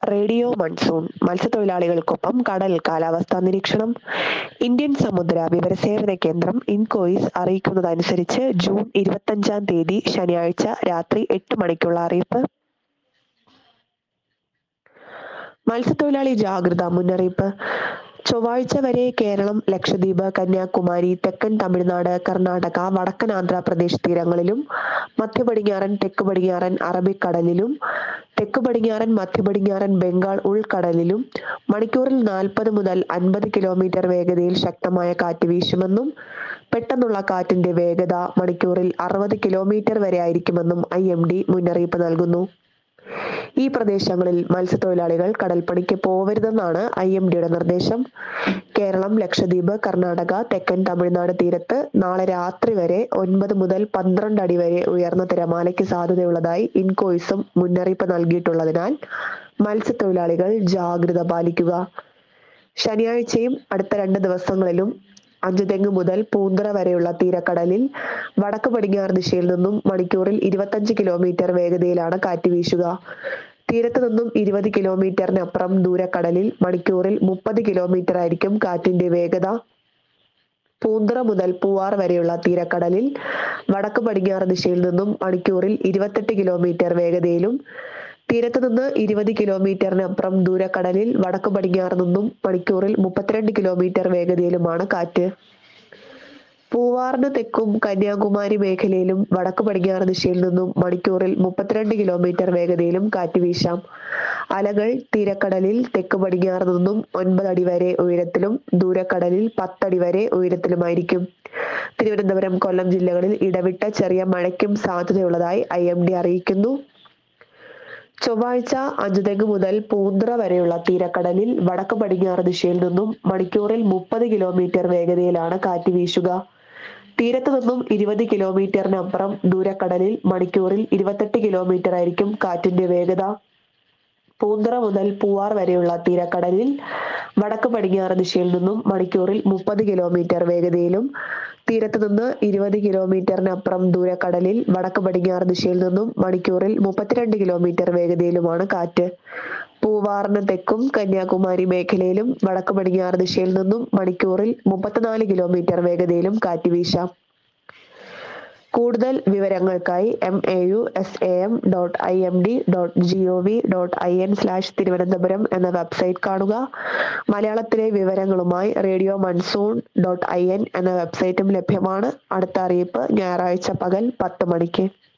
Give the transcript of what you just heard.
radio monsoon മത്സ്യത്തൊഴിലാളികൾക്കൊപ്പം കടൽ കാലാവസ്ഥാ നിരീക്ഷണം ഇന്ത്യൻ സമുദ്ര വിവരസേവന കേന്ദ്രം ഇൻകോയിസ് അറിയിക്കുന്നതനുസരിച്ച് ജൂൺ ഇരുപത്തഞ്ചാം തീയതി ശനിയാഴ്ച രാത്രി എട്ട് മണിക്കുള്ള അറിയിപ്പ് മത്സ്യത്തൊഴിലാളി ജാഗ്രതാ മുന്നറിയിപ്പ് ചൊവ്വാഴ്ച വരെ കേരളം ലക്ഷദ്വീപ് കന്യാകുമാരി തെക്കൻ തമിഴ്നാട് കർണാടക വടക്കൻ ആന്ധ്രാപ്രദേശ് തീരങ്ങളിലും മധ്യ പടിഞ്ഞാറൻ തെക്ക് പടിഞ്ഞാറൻ അറബിക്കടലിലും തെക്ക് പടിഞ്ഞാറൻ മധ്യ പടിഞ്ഞാറൻ ബംഗാൾ ഉൾക്കടലിലും മണിക്കൂറിൽ നാൽപ്പത് മുതൽ അൻപത് കിലോമീറ്റർ വേഗതയിൽ ശക്തമായ കാറ്റ് വീശുമെന്നും പെട്ടെന്നുള്ള കാറ്റിന്റെ വേഗത മണിക്കൂറിൽ അറുപത് കിലോമീറ്റർ വരെ ആയിരിക്കുമെന്നും ഐ എം ഡി മുന്നറിയിപ്പ് നൽകുന്നു ഈ പ്രദേശങ്ങളിൽ മത്സ്യത്തൊഴിലാളികൾ കടൽപ്പണിക്ക് പോവരുതെന്നാണ് ഐ എം ഡിയുടെ നിർദ്ദേശം കേരളം ലക്ഷദ്വീപ് കർണാടക തെക്കൻ തമിഴ്നാട് തീരത്ത് നാളെ രാത്രി വരെ ഒൻപത് മുതൽ പന്ത്രണ്ട് അടി വരെ ഉയർന്ന തിരമാലയ്ക്ക് സാധ്യതയുള്ളതായി ഇൻകോയിസും മുന്നറിയിപ്പ് നൽകിയിട്ടുള്ളതിനാൽ മത്സ്യത്തൊഴിലാളികൾ ജാഗ്രത പാലിക്കുക ശനിയാഴ്ചയും അടുത്ത രണ്ട് ദിവസങ്ങളിലും അഞ്ചുതെങ്ങ് മുതൽ പൂന്തറ വരെയുള്ള തീരക്കടലിൽ വടക്ക് പടിഞ്ഞാറ് ദിശയിൽ നിന്നും മണിക്കൂറിൽ ഇരുപത്തഞ്ച് കിലോമീറ്റർ വേഗതയിലാണ് കാറ്റ് വീശുക തീരത്ത് നിന്നും ഇരുപത് കിലോമീറ്ററിനപ്പുറം ദൂരക്കടലിൽ മണിക്കൂറിൽ മുപ്പത് കിലോമീറ്റർ ആയിരിക്കും കാറ്റിന്റെ വേഗത പൂന്തറ മുതൽ പൂവാർ വരെയുള്ള തീരക്കടലിൽ വടക്ക് പടിഞ്ഞാറ് ദിശയിൽ നിന്നും മണിക്കൂറിൽ ഇരുപത്തെട്ട് കിലോമീറ്റർ വേഗതയിലും തീരത്ത് നിന്ന് ഇരുപത് കിലോമീറ്ററിനപ്പുറം ദൂരക്കടലിൽ വടക്ക് പടിഞ്ഞാറ് നിന്നും മണിക്കൂറിൽ മുപ്പത്തിരണ്ട് കിലോമീറ്റർ വേഗതയിലുമാണ് കാറ്റ് പൂവാറിന് തെക്കും കന്യാകുമാരി മേഖലയിലും വടക്ക് പടിഞ്ഞാറ് ദിശയിൽ നിന്നും മണിക്കൂറിൽ മുപ്പത്തിരണ്ട് കിലോമീറ്റർ വേഗതയിലും കാറ്റ് വീശാം അലകൾ തീരക്കടലിൽ തെക്ക് പടിഞ്ഞാറ് നിന്നും ഒൻപത് അടി വരെ ഉയരത്തിലും ദൂരക്കടലിൽ പത്തടി വരെ ഉയരത്തിലുമായിരിക്കും തിരുവനന്തപുരം കൊല്ലം ജില്ലകളിൽ ഇടവിട്ട ചെറിയ മഴയ്ക്കും സാധ്യതയുള്ളതായി ഐ എം ഡി അറിയിക്കുന്നു ചൊവ്വാഴ്ച അഞ്ചുതെങ്ങ് മുതൽ പൂന്തറ വരെയുള്ള തീരക്കടലിൽ വടക്ക് പടിഞ്ഞാറ് ദിശയിൽ നിന്നും മണിക്കൂറിൽ മുപ്പത് കിലോമീറ്റർ വേഗതയിലാണ് കാറ്റ് വീശുക തീരത്ത് നിന്നും ഇരുപത് കിലോമീറ്ററിനപ്പുറം ദൂരക്കടലിൽ മണിക്കൂറിൽ ഇരുപത്തെട്ട് കിലോമീറ്റർ ആയിരിക്കും കാറ്റിന്റെ വേഗത പൂന്തറ മുതൽ പൂവാർ വരെയുള്ള തീരക്കടലിൽ വടക്ക് പടിഞ്ഞാറ് ദിശയിൽ നിന്നും മണിക്കൂറിൽ മുപ്പത് കിലോമീറ്റർ വേഗതയിലും തീരത്ത് നിന്ന് ഇരുപത് കിലോമീറ്ററിനപ്പുറം ദൂരക്കടലിൽ വടക്ക് പടിഞ്ഞാറ് ദിശയിൽ നിന്നും മണിക്കൂറിൽ മുപ്പത്തിരണ്ട് കിലോമീറ്റർ വേഗതയിലുമാണ് കാറ്റ് പൂവാറിന് തെക്കും കന്യാകുമാരി മേഖലയിലും വടക്ക് പടിഞ്ഞാറ് ദിശയിൽ നിന്നും മണിക്കൂറിൽ മുപ്പത്തിനാല് കിലോമീറ്റർ വേഗതയിലും കാറ്റ് വീശാം കൂടുതൽ വിവരങ്ങൾക്കായി M A U S A M dot I M D dot G O V dot I N slash Thiruvananthapuram എന്ന വെബ്സൈറ്റ് കാണുക മലയാളത്തിലെ വിവരങ്ങളുമായി radio monsoon dot I N എന്ന വെബ്സൈറ്റും ലഭ്യമാണ് അടുത്ത അറിയിപ്പ് ഞായറാഴ്ച പകൽ പത്ത് മണിക്ക്